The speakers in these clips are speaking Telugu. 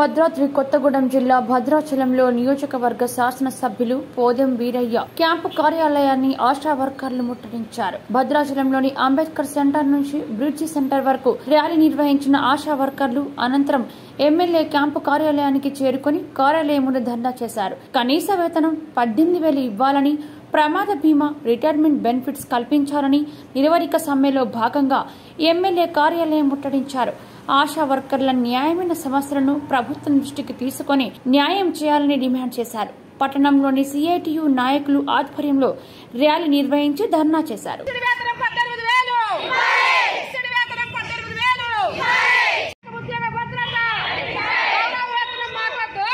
భద్రాద్రి కొత్తగూడెం జిల్లా భద్రాచలంలో నియోజకవర్గ శాసనసభ్యులు పోదెం వీరయ్య క్యాంపు కార్యాలయాన్ని ఆశా వర్కర్లు ముట్టడించారు భద్రాచలంలోని అంబేద్కర్ సెంటర్ నుంచి బ్రిడ్జి సెంటర్ వరకు ర్యాలీ నిర్వహించిన ఆశా వర్కర్లు అనంతరం ఎమ్మెల్యే క్యాంపు కార్యాలయానికి చేరుకుని కార్యాలయం ముందు ధర్నా చేశారు కనీస వేతనం పద్దెనిమిది వేలు ఇవ్వాలని ప్రమాద బీమా రిటైర్మెంట్ బెనిఫిట్స్ కల్పించాలని నిరవధిక సమ్మెలో భాగంగా ఎమ్మెల్యే కార్యాలయం ముట్టడించారు ఆశా వర్కర్ల న్యాయమైన సమస్యలను ప్రభుత్వం దృష్టికి తీసుకొని న్యాయం చేయాలని డిమాండ్ చేశారు పట్టణంలోని సిఐటియు నాయకులు ఆధ్వర్యంలో ర్యాలీ నిర్వహించి ధర్నా చేశారు ఇసుడి వేతనం పద్దెనిమిది వేలు ఇసుడి వేతనం పద్దెనిమిది వేలు ఉద్యోగ భద్రత గౌరవ వేతనం మాకొద్దు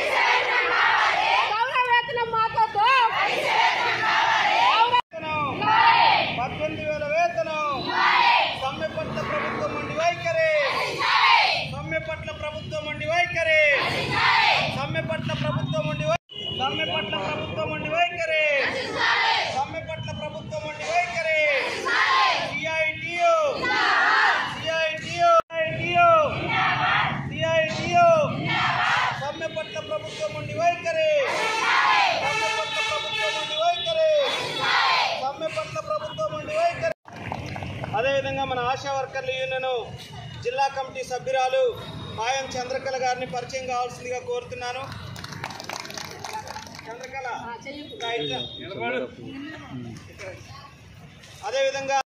గౌరవ వేతనం మాకొద్దు పద్దెనిమిది వేల వేతనం సమ్మె పట్ల ప్రభుత్వం ఉండి వైఖరి సమ్మె పట్ల ప్రభుత్వం ఉండి వైఖరి సమ్మె పట్ల ప్రభుత్వం ఉండి వై- సమ్మె పట్ల ప్రభుత్వం ఉండి వైఖరి సమ్మె పట్ల ప్రభుత్వం ఉండి వైఖరి సిఐటియు సిఐటియు సిఐటియు సిఐటియు సమ్మె పట్ల ప్రభుత్వం ఉండి వైఖరి సమ్మె పట్ల ప్రభుత్వం ఉండి వైఖరి సమ్మె పట్ల ప్రభుత్వం ఉండి వైఖరి అదేవిధంగా మన ఆశా వర్కర్ల యూనియన్ జిల్లా కమిటీ సభ్యురాలు మాయం చంద్రకళ గారిని పరిచయం కావాల్సిందిగా కోరుతున్నాను చంద్రకళ ఇంకా ఇట్లా. అదేవిధంగా